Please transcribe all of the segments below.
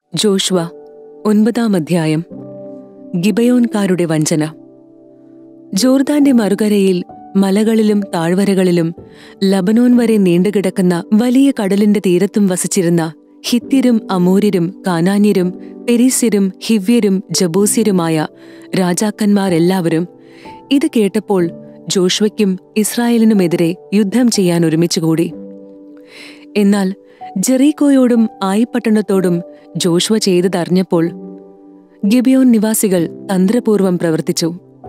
Joshua ഒൻപതാം അധ്യായം ഗിബയോൻകാരുടെ വഞ്ചന ജോർദാന്റെ മറുകരയിൽ മലകളിലും താഴ്വരകളിലും ലബനോൻ വരെ നീണ്ടുകിടക്കുന്ന വലിയ കടലിന്റെ തീരത്തും വസിച്ചിരുന്ന ഹിത്യരും അമൂര്യരും കാനാന്യരും പെരീസ്യരും ഹിവ്യരും ജബൂസ്യരുമായ രാജാക്കന്മാരെല്ലാവരും ഇത് കേട്ടപ്പോൾ ജോഷ്വയ്ക്കും ഇസ്രായേലിനുമെതിരെ യുദ്ധം ചെയ്യാൻ ഒരുമിച്ചുകൂടി എന്നാൽ ജെറീക്കോയോടും ആയിപ്പട്ടണത്തോടും ജോഷ്വ ചെയ്തതറിഞ്ഞപ്പോൾ ഗിബിയോൻ നിവാസികൾ തന്ത്രപൂർവം പ്രവർത്തിച്ചു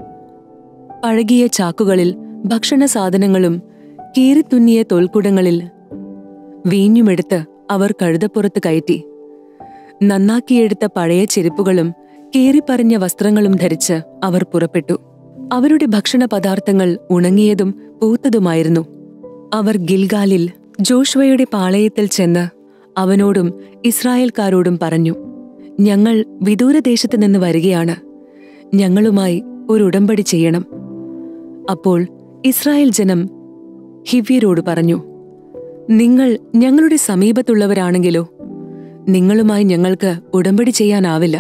പഴകിയ ചാക്കുകളിൽ ഭക്ഷണ സാധനങ്ങളും കീറിത്തുന്നിയ തോൽക്കുടങ്ങളിൽ വീഞ്ഞുമെടുത്ത് അവർ കഴുതപ്പുറത്ത് കയറ്റി നന്നാക്കിയെടുത്ത പഴയ ചെരുപ്പുകളും കീറിപ്പറിഞ്ഞ വസ്ത്രങ്ങളും ധരിച്ച് അവർ പുറപ്പെട്ടു അവരുടെ ഭക്ഷണ പദാർത്ഥങ്ങൾ ഉണങ്ങിയതും പൂത്തതുമായിരുന്നു അവർ ഗിൽഗാലിൽ ജോഷ്വയുടെ പാളയത്തിൽ ചെന്ന് അവനോടും ഇസ്രായേൽക്കാരോടും പറഞ്ഞു ഞങ്ങൾ വിദൂരദേശത്ത് നിന്ന് വരികയാണ് ഞങ്ങളുമായി ഒരു ഉടമ്പടി ചെയ്യണം അപ്പോൾ ഇസ്രായേൽ ജനം ഹിവ്യരോട് പറഞ്ഞു നിങ്ങൾ ഞങ്ങളുടെ സമീപത്തുള്ളവരാണെങ്കിലോ നിങ്ങളുമായി ഞങ്ങൾക്ക് ഉടമ്പടി ചെയ്യാനാവില്ല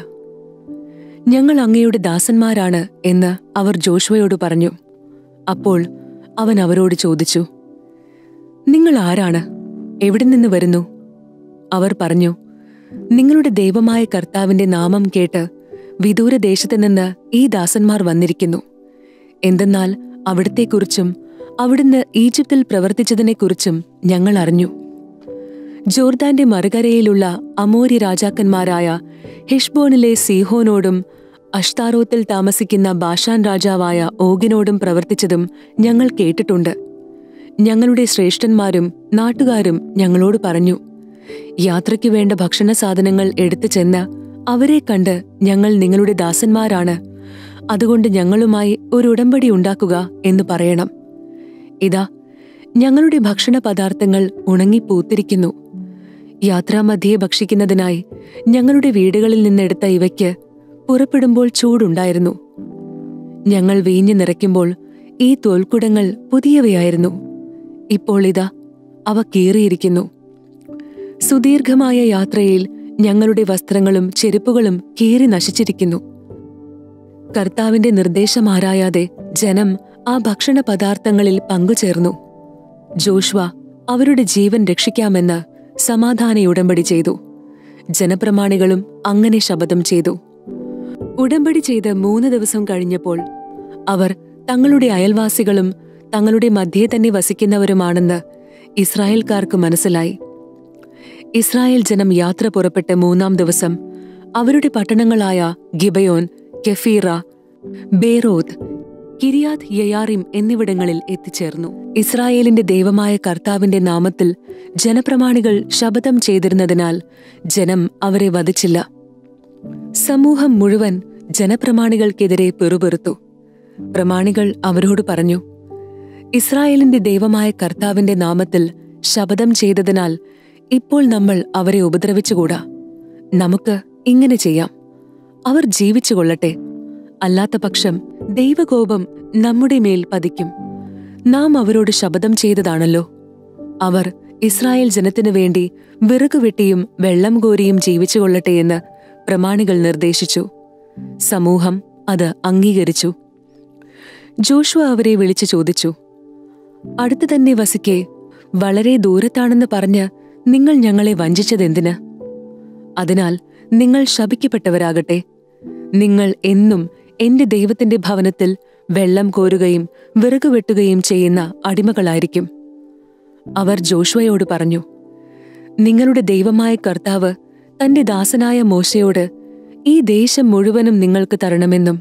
ഞങ്ങൾ അങ്ങയുടെ ദാസന്മാരാണ് എന്ന് അവർ ജോഷ്വയോട് പറഞ്ഞു അപ്പോൾ അവൻ അവരോട് ചോദിച്ചു നിങ്ങൾ ആരാണ് എവിടെ നിന്ന് വരുന്നു അവർ പറഞ്ഞു നിങ്ങളുടെ ദൈവമായ കർത്താവിന്റെ നാമം കേട്ട് വിദൂരദേശത്ത് നിന്ന് ഈ ദാസന്മാർ വന്നിരിക്കുന്നു എന്തെന്നാൽ അവിടത്തെക്കുറിച്ചും അവിടുന്ന് ഈജിപ്തിൽ പ്രവർത്തിച്ചതിനെക്കുറിച്ചും ഞങ്ങൾ അറിഞ്ഞു ജോർദാന്റെ മറുകരയിലുള്ള അമോരി രാജാക്കന്മാരായ ഹെഷ്ബോണിലെ സീഹോനോടും അഷ്താരോത്തിൽ താമസിക്കുന്ന ബാഷാൻ രാജാവായ ഓഗിനോടും പ്രവർത്തിച്ചതും ഞങ്ങൾ കേട്ടിട്ടുണ്ട് ഞങ്ങളുടെ ശ്രേഷ്ഠന്മാരും നാട്ടുകാരും ഞങ്ങളോട് പറഞ്ഞു യാത്രയ്ക്ക് വേണ്ട ഭക്ഷണ സാധനങ്ങൾ എടുത്തു ചെന്ന് അവരെ കണ്ട് ഞങ്ങൾ നിങ്ങളുടെ ദാസന്മാരാണ് അതുകൊണ്ട് ഞങ്ങളുമായി ഒരു ഉടമ്പടി ഉണ്ടാക്കുക എന്ന് പറയണം ഇതാ ഞങ്ങളുടെ ഭക്ഷണ പദാർത്ഥങ്ങൾ ഉണങ്ങിപ്പൂത്തിരിക്കുന്നു യാത്രാമധ്യേ ഭക്ഷിക്കുന്നതിനായി ഞങ്ങളുടെ വീടുകളിൽ നിന്നെടുത്ത ഇവയ്ക്ക് പുറപ്പെടുമ്പോൾ ചൂടുണ്ടായിരുന്നു ഞങ്ങൾ വീഞ്ഞു നിറയ്ക്കുമ്പോൾ ഈ തോൽക്കുടങ്ങൾ പുതിയവയായിരുന്നു ഇപ്പോൾ ഇതാ അവ കീറിയിരിക്കുന്നു സുദീർഘമായ യാത്രയിൽ ഞങ്ങളുടെ വസ്ത്രങ്ങളും ചെരുപ്പുകളും കീറി നശിച്ചിരിക്കുന്നു കർത്താവിന്റെ നിർദ്ദേശമാരായാതെ ജനം ആ ഭക്ഷണ പദാർത്ഥങ്ങളിൽ പങ്കുചേർന്നു ജോഷ്വ അവരുടെ ജീവൻ രക്ഷിക്കാമെന്ന് സമാധാന ഉടമ്പടി ചെയ്തു ജനപ്രമാണികളും അങ്ങനെ ശപഥം ചെയ്തു ഉടമ്പടി ചെയ്ത് മൂന്ന് ദിവസം കഴിഞ്ഞപ്പോൾ അവർ തങ്ങളുടെ അയൽവാസികളും തങ്ങളുടെ മധ്യേ തന്നെ വസിക്കുന്നവരുമാണെന്ന് ഇസ്രായേൽക്കാർക്ക് മനസ്സിലായി ഇസ്രായേൽ ജനം യാത്ര പുറപ്പെട്ട് മൂന്നാം ദിവസം അവരുടെ പട്ടണങ്ങളായ ഗിബയോൻ കെഫീറ ബേറോത്ത് കിരിയാത് യയാറിം എന്നിവിടങ്ങളിൽ എത്തിച്ചേർന്നു ഇസ്രായേലിന്റെ ദൈവമായ കർത്താവിന്റെ നാമത്തിൽ ജനപ്രമാണികൾ ശപഥം ചെയ്തിരുന്നതിനാൽ ജനം അവരെ വധിച്ചില്ല സമൂഹം മുഴുവൻ ജനപ്രമാണികൾക്കെതിരെ പെറുപെറുത്തു പ്രമാണികൾ അവരോട് പറഞ്ഞു ഇസ്രായേലിന്റെ ദൈവമായ കർത്താവിന്റെ നാമത്തിൽ ശപഥം ചെയ്തതിനാൽ ഇപ്പോൾ നമ്മൾ അവരെ ഉപദ്രവിച്ചുകൂടാ നമുക്ക് ഇങ്ങനെ ചെയ്യാം അവർ ജീവിച്ചു കൊള്ളട്ടെ അല്ലാത്ത പക്ഷം ദൈവകോപം നമ്മുടെ മേൽ പതിക്കും നാം അവരോട് ശപഥം ചെയ്തതാണല്ലോ അവർ ഇസ്രായേൽ ജനത്തിനു വേണ്ടി വിറകു വെട്ടിയും വെള്ളം കോരിയും ജീവിച്ചു കൊള്ളട്ടെ എന്ന് പ്രമാണികൾ നിർദ്ദേശിച്ചു സമൂഹം അത് അംഗീകരിച്ചു ജോഷുവ അവരെ വിളിച്ചു ചോദിച്ചു അടുത്തു തന്നെ വസിക്കെ വളരെ ദൂരത്താണെന്ന് പറഞ്ഞ് നിങ്ങൾ ഞങ്ങളെ വഞ്ചിച്ചതെന്തിന് അതിനാൽ നിങ്ങൾ ശപിക്കപ്പെട്ടവരാകട്ടെ നിങ്ങൾ എന്നും എന്റെ ദൈവത്തിന്റെ ഭവനത്തിൽ വെള്ളം കോരുകയും വിറകു വെട്ടുകയും ചെയ്യുന്ന അടിമകളായിരിക്കും അവർ ജോഷുവയോട് പറഞ്ഞു നിങ്ങളുടെ ദൈവമായ കർത്താവ് തന്റെ ദാസനായ മോശയോട് ഈ ദേശം മുഴുവനും നിങ്ങൾക്ക് തരണമെന്നും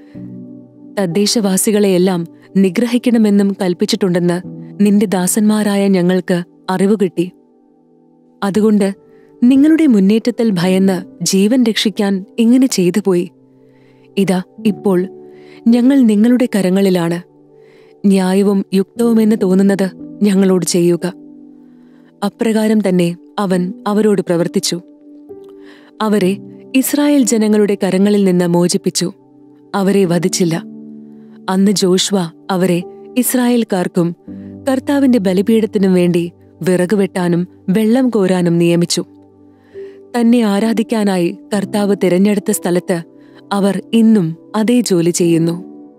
തദ്ദേശവാസികളെയെല്ലാം നിഗ്രഹിക്കണമെന്നും കൽപ്പിച്ചിട്ടുണ്ടെന്ന് നിന്റെ ദാസന്മാരായ ഞങ്ങൾക്ക് അറിവ് കിട്ടി അതുകൊണ്ട് നിങ്ങളുടെ മുന്നേറ്റത്തിൽ ഭയന്ന് ജീവൻ രക്ഷിക്കാൻ ഇങ്ങനെ ചെയ്തു പോയി ഇതാ ഇപ്പോൾ ഞങ്ങൾ നിങ്ങളുടെ കരങ്ങളിലാണ് ന്യായവും യുക്തവുമെന്ന് തോന്നുന്നത് ഞങ്ങളോട് ചെയ്യുക അപ്രകാരം തന്നെ അവൻ അവരോട് പ്രവർത്തിച്ചു അവരെ ഇസ്രായേൽ ജനങ്ങളുടെ കരങ്ങളിൽ നിന്ന് മോചിപ്പിച്ചു അവരെ വധിച്ചില്ല അന്ന് ജോഷ്വ അവരെ ഇസ്രായേൽക്കാർക്കും കർത്താവിന്റെ ബലിപീഠത്തിനും വേണ്ടി വിറക് വെട്ടാനും വെള്ളം കോരാനും നിയമിച്ചു തന്നെ ആരാധിക്കാനായി കർത്താവ് തിരഞ്ഞെടുത്ത സ്ഥലത്ത് അവർ ഇന്നും അതേ ജോലി ചെയ്യുന്നു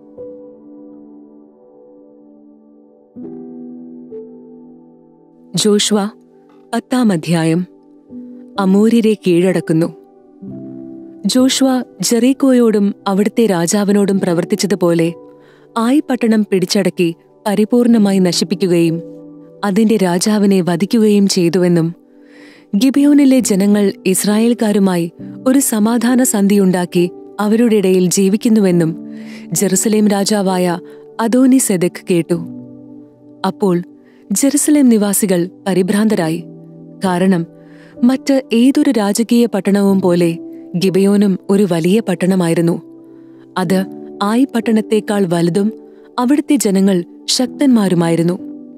ജോഷ്വ പത്താം അധ്യായം അമൂര്യരെ കീഴടക്കുന്നു ജോഷ്വ ജെറീക്കോയോടും അവിടുത്തെ രാജാവിനോടും പ്രവർത്തിച്ചതുപോലെ ആയി പട്ടണം പിടിച്ചടക്കി പരിപൂർണമായി നശിപ്പിക്കുകയും അതിന്റെ രാജാവിനെ വധിക്കുകയും ചെയ്തുവെന്നും ഗിബിയോനിലെ ജനങ്ങൾ ഇസ്രായേൽക്കാരുമായി ഒരു സമാധാന സന്ധിയുണ്ടാക്കി അവരുടെ ഇടയിൽ ജീവിക്കുന്നുവെന്നും ജെറുസലേം രാജാവായ അദോനി സെദക് കേട്ടു അപ്പോൾ ജെറുസലേം നിവാസികൾ പരിഭ്രാന്തരായി കാരണം മറ്റ് ഏതൊരു രാജകീയ പട്ടണവും പോലെ ഗിബയോനും ഒരു വലിയ പട്ടണമായിരുന്നു അത് ആയി പട്ടണത്തേക്കാൾ വലുതും അവിടുത്തെ ജനങ്ങൾ ശക്തന്മാരുമായിരുന്നു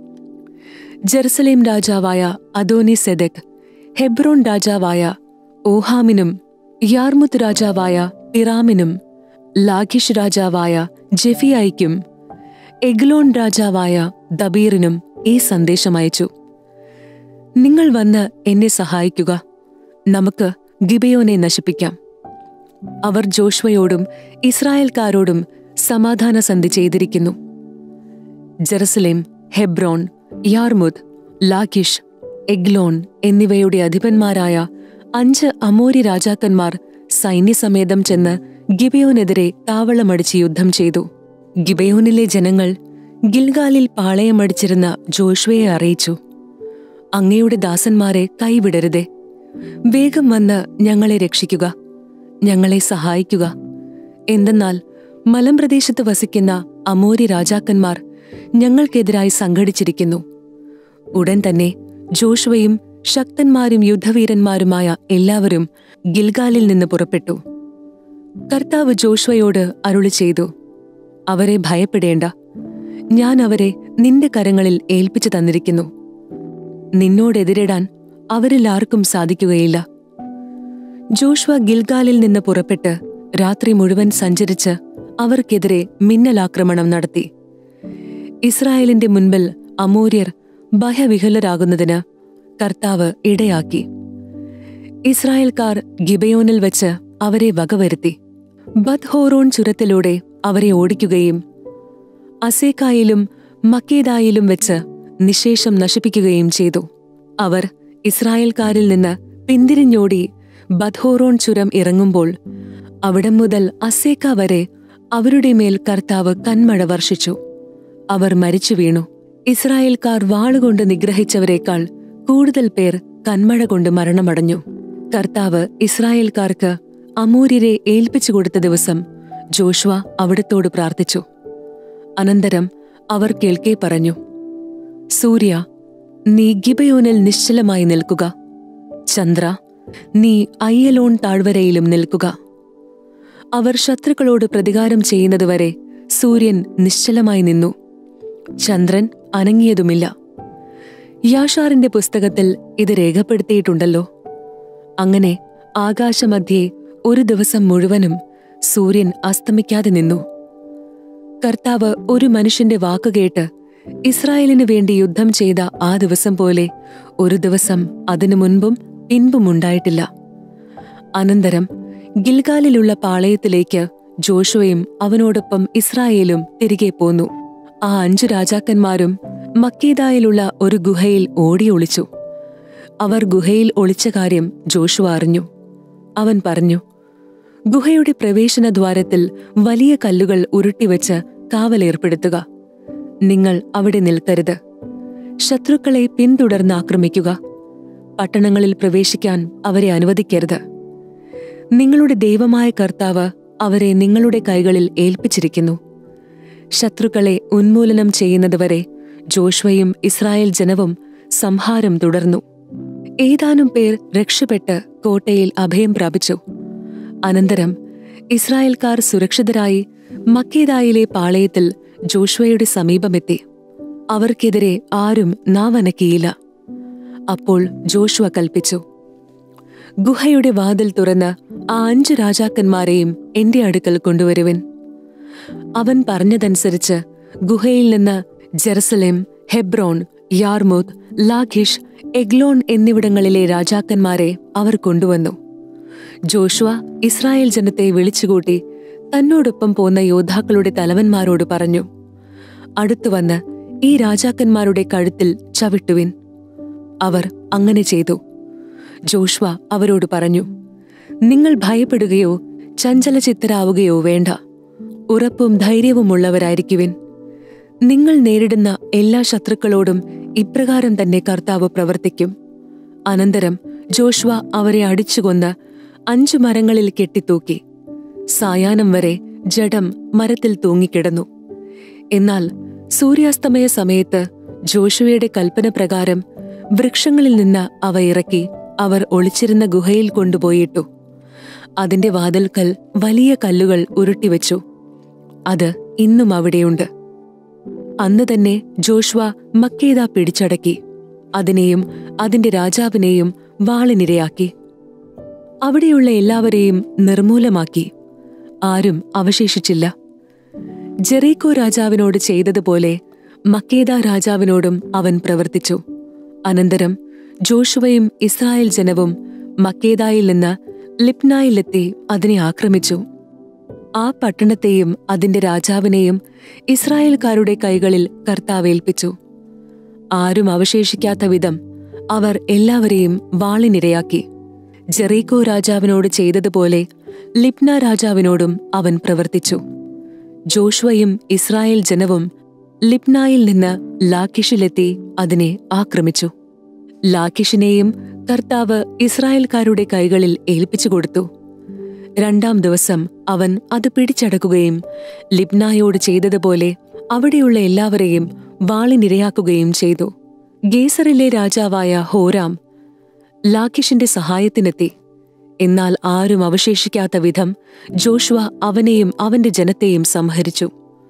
ജെറുസലേം രാജാവായ അദോനി സെദക് ഹെബ്രോൺ രാജാവായ ഓഹാമിനും യാർമുത്ത് രാജാവായ പിറാമിനും ലാഖിഷ് രാജാവായ ജെഫിയായിക്കും എഗ്ലോൺ രാജാവായ ദബീറിനും ഈ സന്ദേശം അയച്ചു നിങ്ങൾ വന്ന് എന്നെ സഹായിക്കുക നമുക്ക് ഗിബയോനെ നശിപ്പിക്കാം അവർ ജോഷ്വയോടും ഇസ്രായേൽക്കാരോടും സമാധാന സന്ധി ചെയ്തിരിക്കുന്നു Jerusalem Hebron Jarmuth Lachish Eglon എന്നിവയുടെ അധിപന്മാരായ അഞ്ച് അമോരി രാജാക്കന്മാർ സൈന്യസമേതം ചെന്ന് ഗിബയോനെതിരെ താവളമടിച്ച് യുദ്ധം ചെയ്തു ഗിബയോനിലെ ജനങ്ങൾ ഗിൽഗാലിൽ പാളയമടിച്ചിരുന്ന ജോഷ്വയെ അറിയിച്ചു അങ്ങയുടെ ദാസന്മാരെ കൈവിടരുതേ വേഗം വന്ന് ഞങ്ങളെ രക്ഷിക്കുക ഞങ്ങളെ സഹായിക്കുക എന്തെന്നാൽ മലമ്പ്രദേശത്ത് വസിക്കുന്ന അമോരി രാജാക്കന്മാർ ഞങ്ങൾക്കെതിരായി സംഘടിച്ചിരിക്കുന്നു ഉടൻ തന്നെ ജോഷുവയും ശക്തന്മാരും യുദ്ധവീരന്മാരുമായ എല്ലാവരും ഗിൽഗാലിൽ നിന്ന് പുറപ്പെട്ടു കർത്താവ് ജോഷുവയോട് അരുളി ചെയ്തു അവരെ ഭയപ്പെടേണ്ട ഞാൻ അവരെ നിന്റെ കരങ്ങളിൽ ഏൽപ്പിച്ചു തന്നിരിക്കുന്നു നിന്നോടെതിരിടാൻ അവരിൽ ആർക്കും സാധിക്കുകയില്ല ജോഷ്വ ഗിൽഗാലിൽ നിന്ന് പുറപ്പെട്ട് രാത്രി മുഴുവൻ സഞ്ചരിച്ച് അവർക്കെതിരെ മിന്നലാക്രമണം നടത്തി ഇസ്രായേലിന്റെ മുൻപിൽ അമൂര്യർ ഭയവിഹലരാകുന്നതിന് കർത്താവ് ഇടയാക്കി ഇസ്രായേൽക്കാർ ഗിബയോനിൽ വെച്ച് അവരെ വകവരുത്തി ബദ്ഹോറോൺ ചുരത്തിലൂടെ അവരെ ഓടിക്കുകയും അസേക്കായിലും മക്കേദായിലും വെച്ച് നിശേഷം നശിപ്പിക്കുകയും ചെയ്തു അവർ ഇസ്രായേൽക്കാരിൽ നിന്ന് പിന്തിരിഞ്ഞോടി ബദ്ഹോറോൺ ചുരം ഇറങ്ങുമ്പോൾ അവിടം മുതൽ അസേക്ക വരെ അവരുടെ മേൽ കർത്താവ് കന്മഴ വർഷിച്ചു അവർ മരിച്ചു വീണു ഇസ്രായേൽക്കാർ വാളുകൊണ്ട് നിഗ്രഹിച്ചവരെക്കാൾ കൂടുതൽ പേർ കന്മഴ കൊണ്ട് മരണമടഞ്ഞു കർത്താവ് ഇസ്രായേൽക്കാർക്ക് അമൂര്യരെ ഏൽപ്പിച്ചു കൊടുത്ത ദിവസം ജോഷ്വ അവിടത്തോട് പ്രാർത്ഥിച്ചു അനന്തരം അവർ കേൾക്കെ പറഞ്ഞു സൂര്യ നീ ഗിബയോനിൽ നിശ്ചലമായി നിൽക്കുക ചന്ദ്ര നീ അയ്യലോൺ താഴ്വരയിലും നിൽക്കുക അവർ ശത്രുക്കളോട് പ്രതികാരം ചെയ്യുന്നതുവരെ സൂര്യൻ നിശ്ചലമായി നിന്നു ചന്ദ്രൻ അനങ്ങിയതുമില്ല യാഷാറിന്റെ പുസ്തകത്തിൽ ഇത് രേഖപ്പെടുത്തിയിട്ടുണ്ടല്ലോ അങ്ങനെ ആകാശമധ്യേ ഒരു ദിവസം മുഴുവനും സൂര്യൻ അസ്തമിക്കാതെ നിന്നു കർത്താവ് ഒരു മനുഷ്യന്റെ വാക്കുകേട്ട് ഇസ്രായേലിനു വേണ്ടി യുദ്ധം ചെയ്ത ആ ദിവസം പോലെ ഒരു ദിവസം അതിനു മുൻപും പിൻപും ഉണ്ടായിട്ടില്ല അനന്തരം ഗിൽഗാലിലുള്ള പാളയത്തിലേക്ക് ജോഷുവയും അവനോടൊപ്പം ഇസ്രായേലും തിരികെ പോന്നു ആ അഞ്ചു രാജാക്കന്മാരും മക്കേദായിലുള്ള ഒരു ഗുഹയിൽ ഓടി ഒളിച്ചു അവർ ഗുഹയിൽ ഒളിച്ച കാര്യം ജോഷുവ അറിഞ്ഞു അവൻ പറഞ്ഞു ഗുഹയുടെ പ്രവേശന ദ്വാരത്തിൽ വലിയ കല്ലുകൾ ഉരുട്ടിവെച്ച് കാവലേർപ്പെടുത്തുക നിങ്ങൾ അവിടെ നിൽക്കരുത് ശത്രുക്കളെ പിന്തുടർന്ന് ആക്രമിക്കുക പട്ടണങ്ങളിൽ പ്രവേശിക്കാൻ അവരെ അനുവദിക്കരുത് നിങ്ങളുടെ ദൈവമായ കർത്താവ് അവരെ നിങ്ങളുടെ കൈകളിൽ ഏൽപ്പിച്ചിരിക്കുന്നു ശത്രുക്കളെ ഉന്മൂലനം ചെയ്യുന്നതുവരെ ജോഷ്വയും ഇസ്രായേൽ ജനവും സംഹാരം തുടർന്നു ഏതാനും പേർ രക്ഷപ്പെട്ട് കോട്ടയിൽ അഭയം പ്രാപിച്ചു അനന്തരം ഇസ്രായേൽക്കാർ സുരക്ഷിതരായി മക്കേദായിലെ പാളയത്തിൽ ജോഷ്വയുടെ സമീപമെത്തി അവർക്കെതിരെ ആരും നാവനക്കിയില്ല അപ്പോൾ ജോഷ്വ കൽപ്പിച്ചു ഗുഹയുടെ വാതിൽ തുറന്ന് ആ അഞ്ചു രാജാക്കന്മാരെയും എന്റെ അടുക്കൽ കൊണ്ടുവരുവിൻ അവൻ പറഞ്ഞതനുസരിച്ച് ഗുഹയിൽ നിന്ന് Jerusalem Hebron Jarmuth Lachish Eglon എന്നിവിടങ്ങളിലെ രാജാക്കന്മാരെ അവർ കൊണ്ടുവന്നു ജോഷുവ ഇസ്രായേൽ ജനത്തെ വിളിച്ചുകൂട്ടി തന്നോടൊപ്പം പോന്ന യോദ്ധാക്കളുടെ തലവന്മാരോട് പറഞ്ഞു അടുത്തുവന്ന് ഈ രാജാക്കന്മാരുടെ കഴുത്തിൽ ചവിട്ടുവിൻ അവർ അങ്ങനെ ചെയ്തു ജോഷ്വ അവരോട് പറഞ്ഞു നിങ്ങൾ ഭയപ്പെടുകയോ ചഞ്ചലചിത്തരാവുകയോ വേണ്ട ഉറപ്പും ധൈര്യവുമുള്ളവരായിരിക്കുവിൻ നിങ്ങൾ നേരിടുന്ന എല്ലാ ശത്രുക്കളോടും ഇപ്രകാരം തന്നെ കർത്താവ് പ്രവർത്തിക്കും അനന്തരം ജോഷ്വ അവരെ അടിച്ചുകൊന്ന് അഞ്ചു മരങ്ങളിൽ കെട്ടിത്തൂക്കി സായാഹ്നം വരെ ജഡം മരത്തിൽ തൂങ്ങിക്കിടന്നു എന്നാൽ സൂര്യാസ്തമയ സമയത്ത് ജോഷുവയുടെ കൽപ്പന പ്രകാരം വൃക്ഷങ്ങളിൽ നിന്ന് അവ ഇറക്കി അവർ ഒളിച്ചിരുന്ന ഗുഹയിൽ കൊണ്ടുപോയിട്ടു അതിന്റെ വാതിൽക്കൽ വലിയ കല്ലുകൾ ഉരുട്ടിവെച്ചു അത് ഇന്നും അവിടെയുണ്ട് അന്ന് തന്നെ ജോഷ്വ മക്കേദ പിടിച്ചടക്കി അതിനെയും അതിന്റെ രാജാവിനെയും വാളിനിരയാക്കി അവിടെയുള്ള എല്ലാവരെയും നിർമൂലമാക്കി ആരും അവശേഷിച്ചില്ല ജെറീക്കോ രാജാവിനോട് ചെയ്തതുപോലെ മക്കേദ രാജാവിനോടും അവൻ പ്രവർത്തിച്ചു അനന്തരം ജോഷുവയും ഇസ്രായേൽ ജനവും മക്കേദായിൽ നിന്ന് ലിപ്നായിലെത്തി അതിനെ ആക്രമിച്ചു ആ പട്ടണത്തെയും അതിന്റെ രാജാവിനെയും ഇസ്രായേൽക്കാരുടെ കൈകളിൽ കർത്താവേൽപ്പിച്ചു ആരും അവശേഷിക്കാത്ത വിധം അവർ എല്ലാവരെയും വാളിനിരയാക്കി ജെറീക്കോ രാജാവിനോട് ചെയ്തതുപോലെ ലിപ്ന രാജാവിനോടും അവൻ പ്രവർത്തിച്ചു ജോഷുവയും ഇസ്രായേൽ ജനവും ലിപ്നായിൽ നിന്ന് ലാക്കിഷിലെത്തി അതിനെ ആക്രമിച്ചു ലാക്കിഷിനെയും കർത്താവ് ഇസ്രായേൽക്കാരുടെ കൈകളിൽ ഏൽപ്പിച്ചു കൊടുത്തു രണ്ടാം ദിവസം അവൻ അത് പിടിച്ചടക്കുകയും ലിബ്നായോട് ചെയ്തതുപോലെ അവിടെയുള്ള എല്ലാവരെയും വാളിനിരയാക്കുകയും ചെയ്തു ഗേസറിലെ രാജാവായ ഹോരാം ലാക്കിഷിന്റെ സഹായത്തിനെത്തി എന്നാൽ ആരും അവശേഷിക്കാത്ത വിധം ജോഷുവ അവനെയും അവന്റെ ജനത്തെയും സംഹരിച്ചു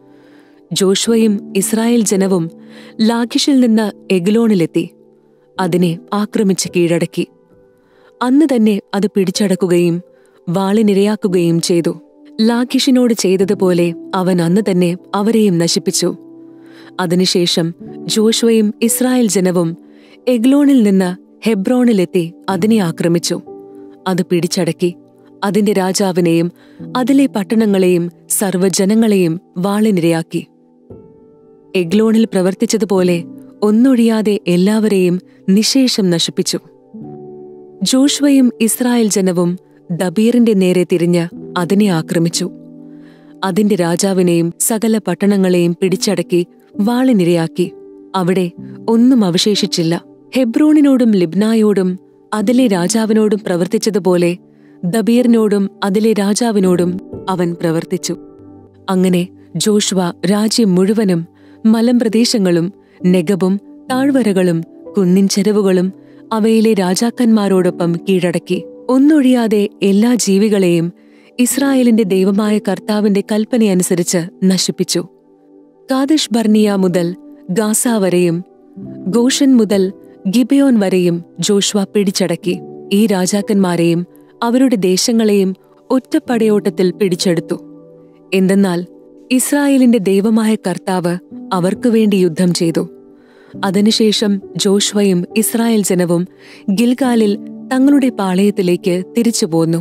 ജോഷുവയും ഇസ്രായേൽ ജനവും ലാഖിഷിൽ നിന്ന് എഗ്ലോണിലെത്തി അതിനെ ആക്രമിച്ച് കീഴടക്കി അന്ന് തന്നെ അത് പിടിച്ചടക്കുകയും വാളിനിരയാക്കുകയും ചെയ്തു ലാഖിഷിനോട് ചെയ്തതുപോലെ അവൻ അന്ന് തന്നെ അവരെയും നശിപ്പിച്ചു അതിനുശേഷം ജോഷുവയും ഇസ്രായേൽ ജനവും എഗ്ലോണിൽ നിന്ന് ഹെബ്രോണിലെത്തി അതിനെ ആക്രമിച്ചു അത് പിടിച്ചടക്കി അതിന്റെ രാജാവിനെയും അതിലെ പട്ടണങ്ങളെയും സർവ്വജനങ്ങളെയും വാളിനിരയാക്കി എഗ്ലോണിൽ പ്രവർത്തിച്ചതുപോലെ ഒന്നൊഴിയാതെ എല്ലാവരെയും നിശേഷം നശിപ്പിച്ചു ജോഷുവയും ഇസ്രായേൽ ജനവും ദബീറിന്റെ നേരെ തിരിഞ്ഞ് അതിനെ ആക്രമിച്ചു അതിന്റെ രാജാവിനെയും സകല പട്ടണങ്ങളെയും പിടിച്ചടക്കി വാളിനിരയാക്കി അവിടെ ഒന്നും അവശേഷിച്ചില്ല ഹെബ്രോണിനോടും ലിബ്നായോടും അതിലെ രാജാവിനോടും പ്രവർത്തിച്ചതുപോലെ ദബീറിനോടും അതിലെ രാജാവിനോടും അവൻ പ്രവർത്തിച്ചു അങ്ങനെ ജോഷുവ രാജ്യം മുഴുവനും മലമ്പ്രദേശങ്ങളും നെഗബും താഴ്വരകളും കുന്നിൻ ചെരുവുകളും അവയിലെ രാജാക്കന്മാരോടൊപ്പം കീഴടക്കി ഒന്നൊഴിയാതെ എല്ലാ ജീവികളെയും ഇസ്രായേലിന്റെ ദൈവമായ കർത്താവിന്റെ കൽപ്പനയനുസരിച്ച് നശിപ്പിച്ചു കാദിഷ് ബർണിയ മുതൽ ഗാസ വരെയും ഗോഷൻ മുതൽ ഗിബയോൻ വരെയും ജോഷ്വ പിടിച്ചടക്കി ഈ രാജാക്കന്മാരെയും അവരുടെ ദേശങ്ങളെയും ഒറ്റപ്പടയോട്ടത്തിൽ പിടിച്ചെടുത്തു എന്തെന്നാൽ ഇസ്രായേലിന്റെ ദൈവമായ കർത്താവ് അവർക്കു വേണ്ടി യുദ്ധം ചെയ്തു അതിനുശേഷം ജോഷ്വയും ഇസ്രായേൽ ജനവും ഗിൽഗാലിൽ തങ്ങളുടെ പാളയത്തിലേക്ക് തിരിച്ചു പോന്നു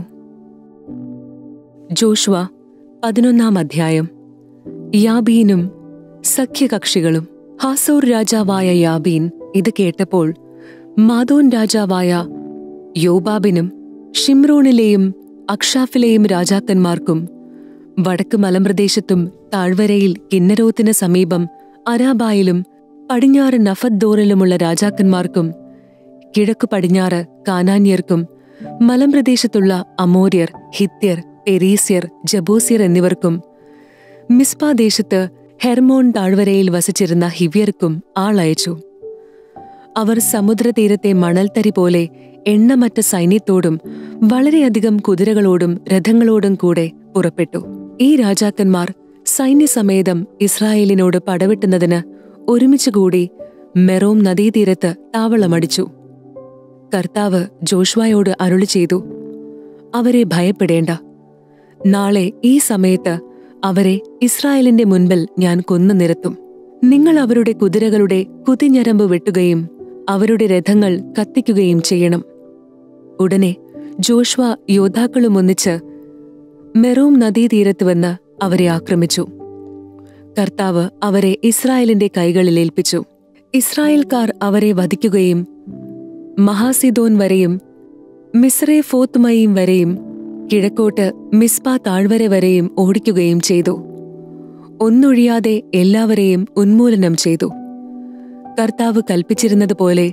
ജോഷ്വ പതിനൊന്നാം അധ്യായം യാബീനും സഖ്യകക്ഷികളും ഹാസോർ രാജാവായ യാബീൻ ഇത് കേട്ടപ്പോൾ മാദോൻ രാജാവായ യോബാബിനും ഷിംറോണിലെയും അക്ഷാഫിലെയും രാജാക്കന്മാർക്കും വടക്ക് മലമ്പ്രദേശത്തും താഴ്വരയിൽ കിന്നരോത്തിന് സമീപം അരാബായിലും പടിഞ്ഞാറ് നഫദ്ദോറിലുമുള്ള രാജാക്കന്മാർക്കും കിഴക്കു പടിഞ്ഞാറ് കാനാന്യർക്കും മലമ്പ്രദേശത്തുള്ള അമോര്യർ ഹിത്യർ പെരീസ്യർ ജബൂസ്യർ എന്നിവർക്കും മിസ്പാദേശത്ത് ഹെർമോൺ താഴ്വരയിൽ വസിച്ചിരുന്ന ഹിവ്യർക്കും ആളയച്ചു അവർ സമുദ്രതീരത്തെ മണൽത്തരി പോലെ എണ്ണമറ്റ സൈന്യത്തോടും വളരെയധികം കുതിരകളോടും രഥങ്ങളോടും കൂടെ പുറപ്പെട്ടു ഈ രാജാക്കന്മാർ സൈന്യസമേതം ഇസ്രായേലിനോട് പടവെട്ടുന്നതിന് ഒരുമിച്ചുകൂടി മെറോം നദീതീരത്ത് താവളമടിച്ചു കർത്താവ് ജോഷ്വായോട് അരുളി ചെയ്തു അവരെ ഭയപ്പെടേണ്ട നാളെ ഈ സമയത്ത് അവരെ ഇസ്രായേലിന്റെ മുൻപിൽ ഞാൻ കൊന്നു നിരത്തും നിങ്ങൾ അവരുടെ കുതിരകളുടെ കുതിഞ്ഞരമ്പ് വെട്ടുകയും അവരുടെ രഥങ്ങൾ കത്തിക്കുകയും ചെയ്യണം ഉടനെ ജോഷ്വ യോദ്ധാക്കളും ഒന്നിച്ച് മെറൂം നദീതീരത്ത് വന്ന് അവരെ ആക്രമിച്ചു കർത്താവ് അവരെ ഇസ്രായേലിന്റെ കൈകളിൽ ഏൽപ്പിച്ചു ഇസ്രായേൽക്കാർ അവരെ വധിക്കുകയും മഹാസിദോൻ വരെയും മിസ്രേ ഫോത്ത്മയും വരെയും കിഴക്കോട്ട് മിസ്പ താഴ്വര വരെയും ഓടിക്കുകയും ചെയ്തു ഒന്നൊഴിയാതെ എല്ലാവരെയും ഉന്മൂലനം ചെയ്തു കർത്താവ് കൽപ്പിച്ചിരുന്നതുപോലെ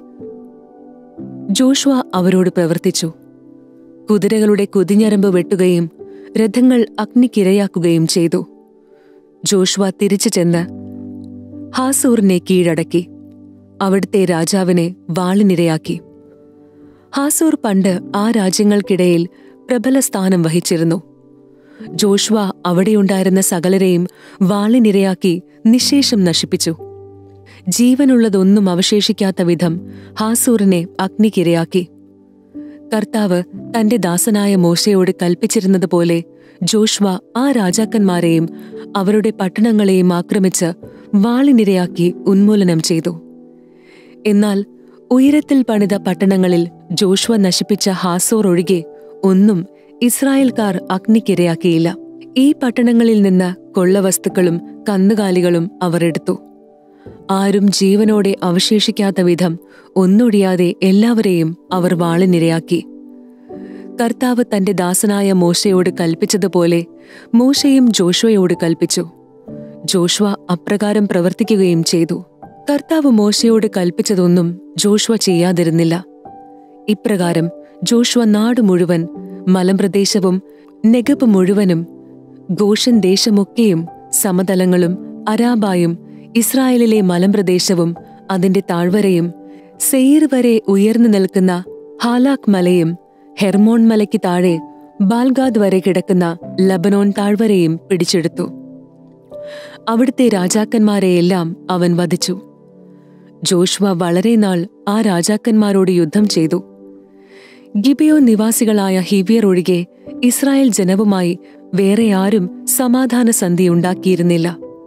ജോഷ്വ അവരോട് പ്രവർത്തിച്ചു കുതിരകളുടെ കുതിഞ്ഞരമ്പ് വെട്ടുകയും രഥങ്ങൾ അഗ്നിക്കിരയാക്കുകയും ചെയ്തു ജോഷ്വ തിരിച്ചു ചെന്ന് ഹാസൂറിനെ കീഴടക്കി അവിടുത്തെ രാജാവിനെ വാളിനിരയാക്കി ഹാസൂർ പണ്ട് ആ രാജ്യങ്ങൾക്കിടയിൽ പ്രബല സ്ഥാനം വഹിച്ചിരുന്നു ജോഷ്വ അവിടെയുണ്ടായിരുന്ന സകലരെയും വാളിനിരയാക്കി നിശേഷം നശിപ്പിച്ചു ജീവനുള്ളതൊന്നും അവശേഷിക്കാത്ത വിധം ഹാസൂറിനെ അഗ്നിക്കിരയാക്കി കർത്താവ് തന്റെ ദാസനായ മോശയോട് കൽപ്പിച്ചിരുന്നതുപോലെ ജോഷ്വ ആ രാജാക്കന്മാരെയും അവരുടെ പട്ടണങ്ങളെയും ആക്രമിച്ച് വാളിനിരയാക്കി ഉന്മൂലനം ചെയ്തു എന്നാൽ ഉയരത്തിൽ പണിത പട്ടണങ്ങളിൽ ജോഷ്വ നശിപ്പിച്ച ഹാസോർ ഒഴികെ ഒന്നും ഇസ്രായേൽക്കാർ അഗ്നിക്കിരയാക്കിയില്ല ഈ പട്ടണങ്ങളിൽ നിന്ന് കൊള്ളവസ്തുക്കളും കന്നുകാലികളും അവർ എടുത്തു ആരും ജീവനോടെ അവശേഷിക്കാത്ത വിധം ഒന്നൊഴിയാതെ എല്ലാവരെയും അവർ വാളിനിരയാക്കി കർത്താവ് തന്റെ ദാസനായ മോശയോട് കൽപ്പിച്ചതുപോലെ മോശയും ജോഷ്വയോട് കൽപ്പിച്ചു ജോഷ്വ അപ്രകാരം പ്രവർത്തിക്കുകയും ചെയ്തു കർത്താവ് മോശയോട് കൽപ്പിച്ചതൊന്നും ജോഷ്വ ചെയ്യാതിരുന്നില്ല ഇപ്രകാരം ജോഷ്വ നാട് മുഴുവൻ മലമ്പ്രദേശവും നെഗബ് മുഴുവനും ഗോഷൻ ദേശമൊക്കെയും സമതലങ്ങളും അരാബായും ഇസ്രായേലിലെ മലമ്പ്രദേശവും അതിന്റെ താഴ്വരയും സെയിർ വരെ ഉയർന്നു നിൽക്കുന്ന ഹാലാക് മലയും ഹെർമോൺ മലയ്ക്ക് താഴെ ബാൽഗാദ് വരെ കിടക്കുന്ന ലബനോൻ താഴ്വരയും പിടിച്ചെടുത്തു അവിടുത്തെ രാജാക്കന്മാരെയെല്ലാം അവൻ വധിച്ചു ജോഷ്വ വളരെ നാൾ ആ രാജാക്കന്മാരോട് യുദ്ധം ചെയ്തു ഗിബിയോ നിവാസികളായ ഹിവിയർ ഒഴികെ ഇസ്രായേൽ ജനവുമായി വേറെ ആരും സമാധാന സന്ധി ഉണ്ടാക്കിയിരുന്നില്ല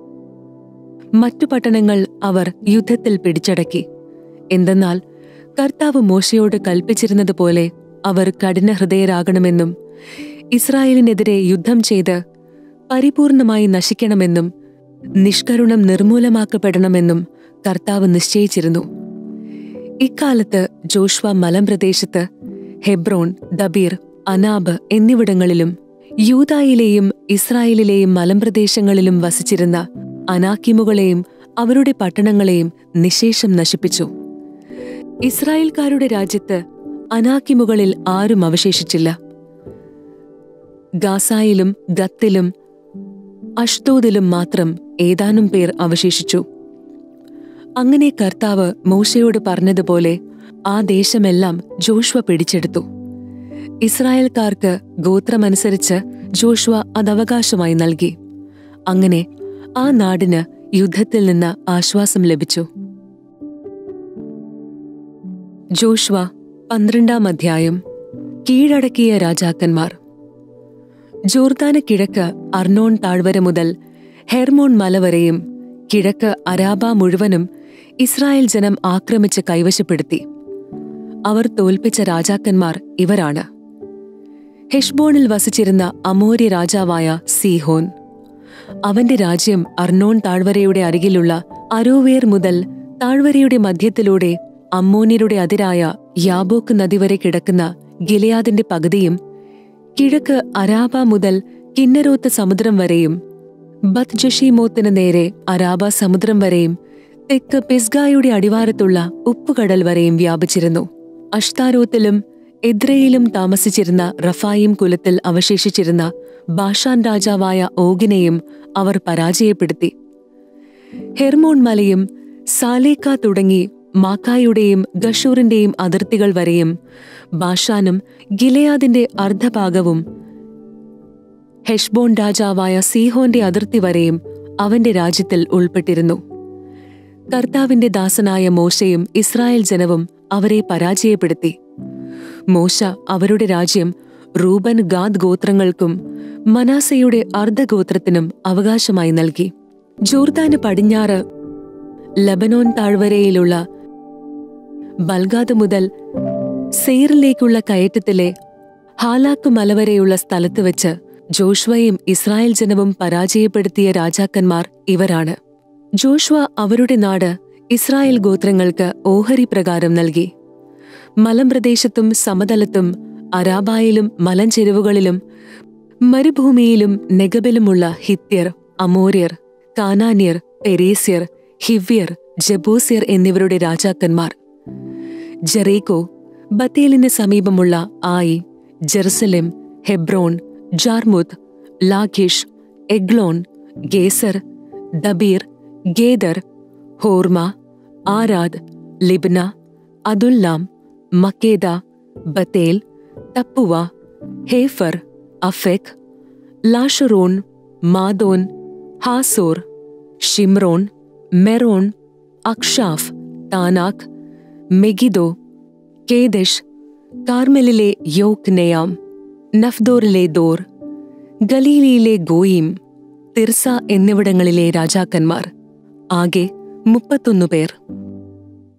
മറ്റു പട്ടണങ്ങൾ അവർ യുദ്ധത്തിൽ പിടിച്ചടക്കി എന്തെന്നാൽ കർത്താവ് മോശയോട് കൽപ്പിച്ചിരുന്നതുപോലെ അവർ കഠിനഹൃദയരാകണമെന്നും ഇസ്രായേലിനെതിരെ യുദ്ധം ചെയ്ത് പരിപൂർണമായി നശിക്കണമെന്നും നിഷ്കരുണം നിർമൂലമാക്കപ്പെടണമെന്നും കർത്താവ് നിശ്ചയിച്ചിരുന്നു ഇക്കാലത്ത് ജോഷ്വ മലമ്പ്രദേശത്ത് ഹെബ്രോൺ ദബീർ അനാബ് എന്നിവിടങ്ങളിലും യൂതായിലെയും ഇസ്രായേലിലെയും മലമ്പ്രദേശങ്ങളിലും വസിച്ചിരുന്ന അനാക്കിമുകളെയും അവരുടെ പട്ടണങ്ങളെയും നിശേഷം നശിപ്പിച്ചു ഇസ്രായേൽക്കാരുടെ രാജ്യത്ത് അനാക്കിമുകളിൽ ആരും അവശേഷിച്ചില്ല ഗാസായിലും ഗത്തിലും അഷ്തോദിലും മാത്രം ഏതാനും പേർ അവശേഷിച്ചു അങ്ങനെ കർത്താവ് മോശയോട് പറഞ്ഞതുപോലെ ആ ദേശമെല്ലാം ജോഷ്വ പിടിച്ചെടുത്തു ഇസ്രായേൽക്കാർക്ക് ഗോത്രമനുസരിച്ച് ജോഷ്വ അതവകാശമായി നൽകി അങ്ങനെ ആ നാടിന് യുദ്ധത്തിൽ നിന്ന് ആശ്വാസം ലഭിച്ചു ജോഷ്വ പന്ത്രണ്ടാം അധ്യായം കീഴടക്കിയ രാജാക്കന്മാർ ജോർദാന് കിഴക്ക് അർണോൺ താഴ്വര മുതൽ ഹെർമോൺ മല വരെയും കിഴക്ക് അരാബ മുഴുവനും ഇസ്രായേൽ ജനം ആക്രമിച്ച് കൈവശപ്പെടുത്തി അവർ തോൽപ്പിച്ച രാജാക്കന്മാർ ഇവരാണ് ഹെഷ്ബോണിൽ വസിച്ചിരുന്ന അമോര്യ രാജാവായ സീഹോൻ അവന്റെ രാജ്യം അർണോൺ താഴ്വരയുടെ അരികിലുള്ള അരോവേർ മുതൽ താഴ്വരയുടെ മധ്യത്തിലൂടെ അമ്മോന്യരുടെ അതിരായ യാബോക്ക് നദി വരെ കിടക്കുന്ന ഗിലയാദിന്റെ പകുതിയും കിഴക്ക് അരാബ മുതൽ കിന്നരോത്ത് സമുദ്രം വരെയും ബത് ജഷീമോത്തിന് നേരെ അരാബ സമുദ്രം വരെയും തെക്ക് പിസ്ഗായുടെ അടിവാരത്തുള്ള ഉപ്പുകടൽ വരെയും വ്യാപിച്ചിരുന്നു അഷ്താരോത്തിലും എദ്രയിലും താമസിച്ചിരുന്ന റഫായിം കുലത്തിൽ അവശേഷിച്ചിരുന്ന ബാഷാൻ രാജാവായ ഓഗിനെയും അവർ പരാജയപ്പെടുത്തി ഹെർമോൺ മലയും സാലേക്ക തുടങ്ങി മാക്കായുടെയും ഗഷൂറിന്റെയും അതിർത്തികൾ വരെയും ബാഷാനും ഗിലയാദിന്റെ അർദ്ധഭാഗവും ഹെഷ്ബോൺ രാജാവായ സീഹോന്റെ അതിർത്തി വരെയും അവന്റെ രാജ്യത്തിൽ ഉൾപ്പെട്ടിരുന്നു കർത്താവിന്റെ ദാസനായ മോശയും ഇസ്രായേൽ ജനവും അവരെ പരാജയപ്പെടുത്തി മോശ അവരുടെ രാജ്യം റൂബൻ ഗാദ് ഗോത്രങ്ങൾക്കും മനാസയുടെ അർദ്ധഗോത്രത്തിനും അവകാശമായി നൽകി ജോർദാന് പടിഞ്ഞാറ് ലബനോൻ താഴ്വരയിലുള്ള ബൽഗാദ് മുതൽ സെയറിലേക്കുള്ള കയറ്റത്തിലെ ഹാലാക്ക് മലവരെയുള്ള സ്ഥലത്ത് വെച്ച് ജോഷ്വയും ഇസ്രായേൽ ജനവും പരാജയപ്പെടുത്തിയ രാജാക്കന്മാർ ഇവരാണ് ജോഷ്വ അവരുടെ നാട് ഇസ്രായേൽ ഗോത്രങ്ങൾക്ക് ഓഹരി പ്രകാരം നൽകി മലമ്പ്രദേശത്തും സമതലത്തും അരാബായിലും മലഞ്ചെരുവുകളിലും മരുഭൂമിയിലും നെഗബിലുമുള്ള ഹിത്യർ അമോര്യർ കാനാന്യർ പെരേസ്യർ ഹിവ്യർ ജബൂസ്യർ എന്നിവരുടെ രാജാക്കന്മാർ ജെറീക്കോ ബത്തേലിന് സമീപമുള്ള Ai Jerusalem Hebron Jarmuth Lachish Eglon Gezer Debir Geder Hormah Arad Libnah Adullam Makkedah Bethel Tappuah Hepher Aphek Lasharon Madon Hazor Shimron Meron Achshaph Taanach Megiddo Kedesh കാർമെലിലെ യോക് നെയാം നഫ്ദോറിലെ Dor ഗലീലിയിലെ Goiim Tirzah എന്നിവിടങ്ങളിലെ രാജാക്കന്മാർ ആകെ മുപ്പത്തൊന്നു പേർ